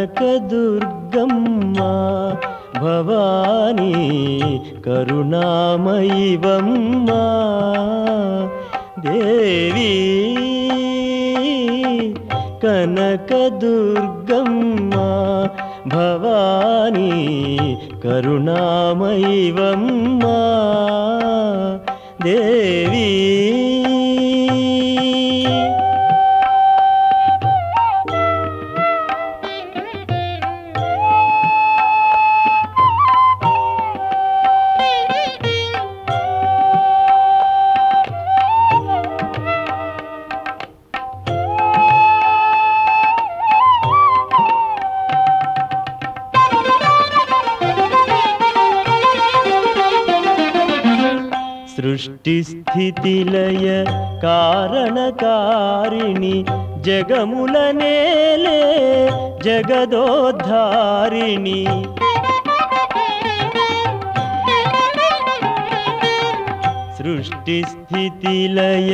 కనకదుర్గమ్మ భవానీ కరుణామయివమ్మ దేవి కనకదుర్గమ్మ భవానీ కరుణామయివమ్మ దేవి సృష్టి స్థితి లయ కారణకారిణి జగముల నేలే జగదోద్ధారిణి సృష్టి స్థితి లయ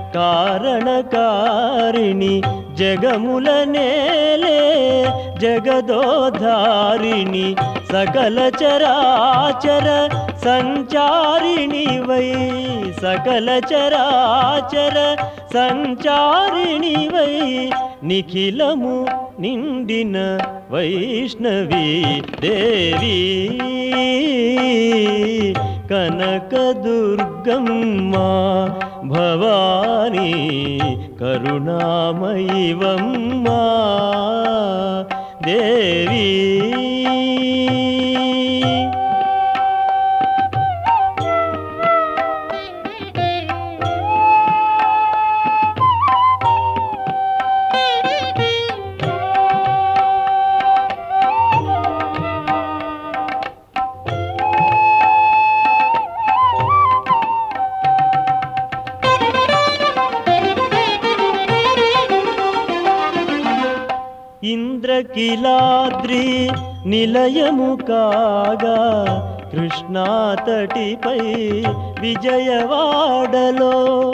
కారణకారిణి జగముల నేలే జగదోధారిణి సకల చరాచర సంచారిణి వై సకల చరాచర సంచారిణి వై నిఖిలము నిండిన వైష్ణవి దేవి కనకదుర్గమ్మ భవానీ కరుణామయివమ్మ దేవి ఇంద్రకిలాద్రి నిలయము కాగా కృష్ణాతటిపై విజయవాడలో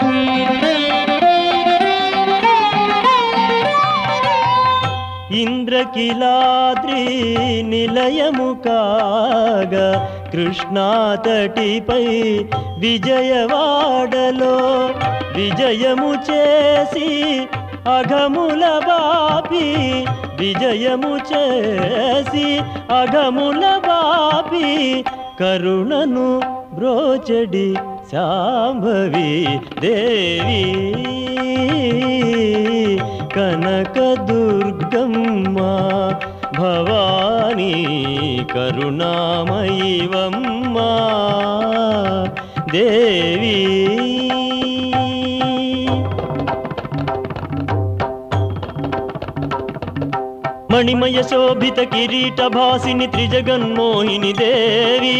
ఇంద్రకిలాద్రి నిలయము కాగా కృష్ణాతటిపై విజయవాడలో విజయము చేసి అఘముల బాపి విజయము చేసి అఘముల బాపి కరుణను బ్రోచడి శాంభవి దేవి కనకదుర్గమ్మ భవానీ కరుణామయివమ్మ దేవి మణిమయ శోభిత కిరీట భాసిని త్రిజగన్మోహిని దేవి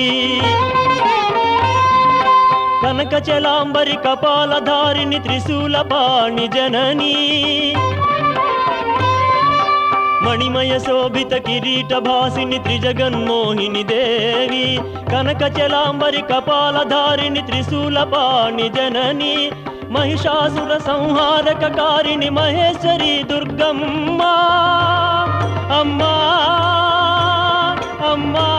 కనకచలాంబరి కపాలధారిణి త్రిశూల పాణి జననీ మణిమయ శోభిత కిరీట భాసిని త్రిజగన్మోహిని దేవి కనకచలాంబరి కపాలధారిణి త్రిశూల పాణి జనని మహిషాసుర సంహారక కారిణి మహేశ్వరి దుర్గమ్మ అమ్మా అమ్మా